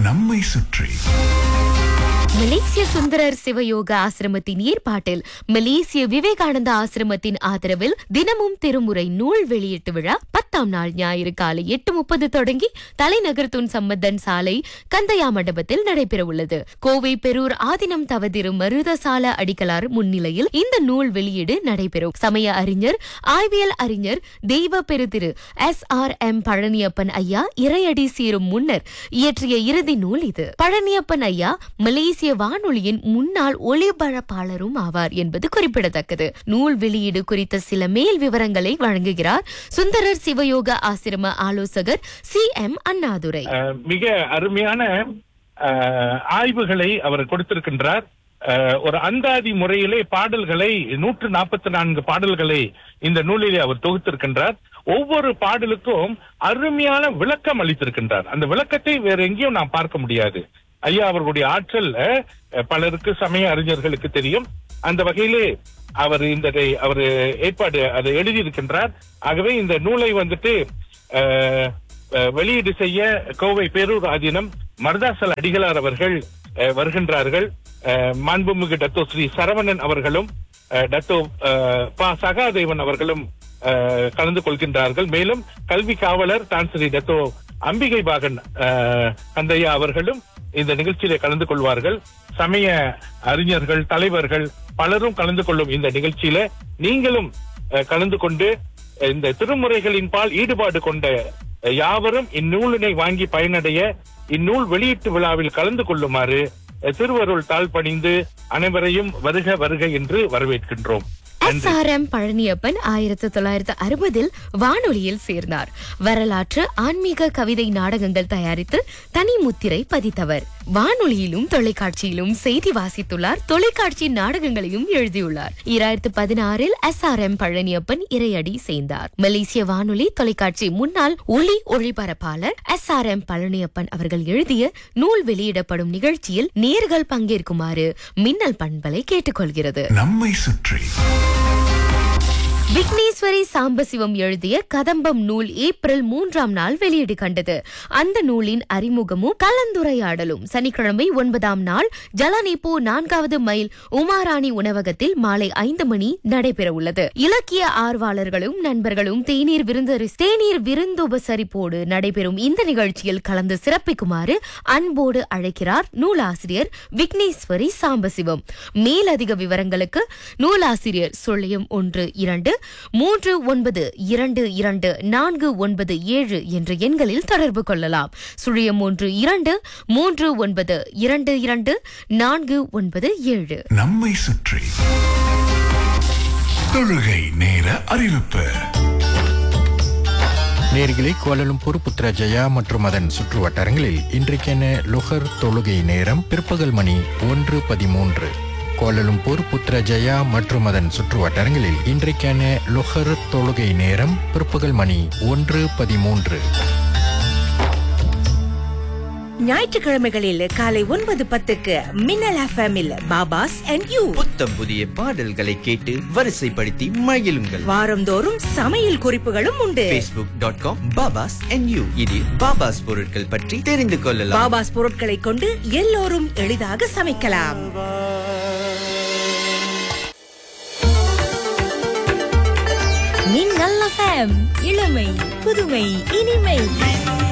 நம்மை சுற்றி மலேசிய சுந்தரர் சிவயோக ஆசிரமத்தின் ஏற்பாட்டில் மலேசிய விவேகானந்தா ஆசிரமத்தின் ஆதரவில் தினமும் திருமுறை நூல் வெளியீட்டு விழா பத்தாம் நாள் ஞாயிறு காலை எட்டு முப்பது தொடங்கி தலைநகர் துன் சம்பந்தன் சாலை கந்தையா மண்டபத்தில் நடைபெறவுள்ளது கோவை பெரூர் ஆதினம் தவதிரு மருதசால அடிகளார் முன்னிலையில் இந்த நூல் வெளியீடு நடைபெறும் சமய அறிஞர் ஆய்வியல் அறிஞர் தெய்வ பெருதிரு எஸ் ஆர் எம் பழனியப்பன் ஐயா இறையடி சீரும் முன்னர் இயற்றிய இறுதி நூல் இது பழனியப்பன் ஐயா மலேசிய வானொலியின் முன்னாள் ஒளிபரப்பாளரும் ஆவார் என்பது குறிப்பிடத்தக்கது நூல் வெளியீடு குறித்த சில மேல் விவரங்களை வழங்குகிறார் சுந்தரர் சிவயோக ஆசிரம ஆலோசகர் சி எம் அண்ணாதுரை அஹ், மிக அருமையான அஹ், ஆய்வுகளை அவர் கொடுத்திருக்கின்றார் அஹ், ஒரு அந்தாதி முறையிலே பாடல்களை நூற்று நாற்பத்தி நான்கு பாடல்களை இந்த நூலிலே அவர் தொகுத்திருக்கின்றார் ஒவ்வொரு பாடலுக்கும் அருமையான விளக்கம் அளித்திருக்கின்றார் அந்த விளக்கத்தை வேற எங்கேயும் நாம் பார்க்க முடியாது ஐயா அவர்களுடைய ஆற்றல் அஹ், பலருக்கு சமய அறிஞர்களுக்கு தெரியும் அந்த வகையிலே அவர் இந்த அவர் ஏற்பாடு அதை எழுதியிருக்கின்றார் ஆகவே இந்த நூலை வந்துட்டு அஹ், அஹ், வெளியீடு செய்ய கோவை பேரூர் ஆதீனம் மருதாசல் அடிகளார் அவர்கள் அஹ், வருகின்றார்கள் அஹ், மாண்புமிகு டத்தோ ஸ்ரீ சரவணன் அவர்களும் அஹ், டத்தோ அஹ், ப சகாதேவன் அவர்களும் அஹ், கலந்து கொள்கின்றார்கள் மேலும் கல்வி காவலர் தான் ஸ்ரீ டத்தோ அம்பிகை பாகன் அஹ், கந்தையா அவர்களும் இந்த நிகழ்ச்சியிலே கலந்து கொள்வார்கள் சமய அறிஞர்கள் தலைவர்கள் பலரும் கலந்து கொள்ளும் இந்த நிகழ்ச்சியில நீங்களும் அஹ், கலந்து கொண்டு அஹ், இந்த திருமுறைகளின் பால் ஈடுபாடு கொண்ட அஹ், யாவரும் இந்நூலினை வாங்கி பயனடைய இந்நூல் வெளியீட்டு விழாவில் கலந்து கொள்ளுமாறு அஹ், திருவருள் தாழ் பணிந்து அனைவரையும் வருக வருக என்று வரவேற்கின்றோம் எஸ் ஆர் எம் பழனியப்பன் ஆயிரத்தி தொள்ளாயிரத்து அறுபதில் வானொலியில் சேர்ந்தார் வரலாற்று ஆன்மீக கவிதை நாடகங்கள் தயாரித்து தனி முத்திரை பதித்தவர் வானொலியிலும் தொலைக்காட்சியிலும் செய்தி வாசித்துள்ளார் தொலைக்காட்சி நாடகங்களையும் எழுதியுள்ளார் இரண்டாயிரத்து பதினாறில் எஸ் ஆர் எம் பழனியப்பன் இறையடி சேர்ந்தார் மலேசிய வானொலி தொலைக்காட்சி முன்னாள் ஒளி ஒளிபரப்பாளர் எஸ் ஆர் எம் பழனியப்பன் அவர்கள் எழுதிய நூல் வெளியிடப்படும் நிகழ்ச்சியில் நேர்கள் பங்கேற்குமாறு மின்னல் பண்பலை கேட்டுக்கொள்கிறது நம்மை சுற்றி விக்னேஸ்வரி சாம்பசிவம் எழுதிய கதம்பம் நூல் ஏப்ரல் மூன்றாம் நாள் வெளியீடு கண்டது அந்த நூலின் அறிமுகமும் கலந்துரையாடலும் சனிக்கிழமை ஒன்பதாம் நாள் ஜலானிப்போ நான்காவது மைல் உமாராணி உணவகத்தில் மாலை ஐந்து மணி நடைபெற உள்ளது இலக்கிய ஆர்வலர்களும் நண்பர்களும் தேநீர் விருந்தரி தேநீர் விருந்துபசரிப்போடு நடைபெறும் இந்த நிகழ்ச்சியில் கலந்து சிறப்பிக்குமாறு அன்போடு அழைக்கிறார் நூலாசிரியர் விக்னேஸ்வரி சாம்பசிவம் மேலதிக விவரங்களுக்கு நூலாசிரியர் சொல்லியம் ஒன்று இரண்டு மூன்று ஒன்பது இரண்டு இரண்டு நான்கு ஒன்பது ஏழு என்ற எண்களில் தொடர்பு கொள்ளலாம் சுழியம் ஒன்று இரண்டு மூன்று ஒன்பது இரண்டு இரண்டு நான்கு ஒன்பது ஏழு நம்மை சுற்றி தொழுகை நேர அறிவிப்பு நேர்களே கோலலும்பூர் புத்ரஜயா மற்றும் அதன் சுற்று வட்டாரங்களில் இன்றைக்கென லுகர் தொழுகை நேரம் பிற்பகல் மணி ஒன்று பதிமூன்று கோலலும்பூர் புத்ரஜயா மற்றும் அதன் சுற்று வட்டாரங்களில் இன்றைக்கான லுகர் தொழுகை நேரம் பிற்பகல் மணி ஒன்று பதிமூன்று ஞாயிற்றுக்கிழமைகளில் காலை ஒன்பது பத்துக்கு மின்னல் எஃப்எம்மில் பாபாஸ் அண்ட் யூ புத்தம் புதிய பாடல்களை கேட்டு வரிசைப்படுத்தி மகிழுங்கள் வாரந்தோறும் சமையல் குறிப்புகளும் உண்டு facebook.com dot com Baba's and you இதில் பாபாஸ் பொருட்கள் பற்றி தெரிந்து கொள்ளலாம் பாபாஸ் பொருட்களை கொண்டு எல்லோரும் எளிதாக சமைக்கலாம் மின்னல் எஃப்எம் இளமை புதுமை இனிமை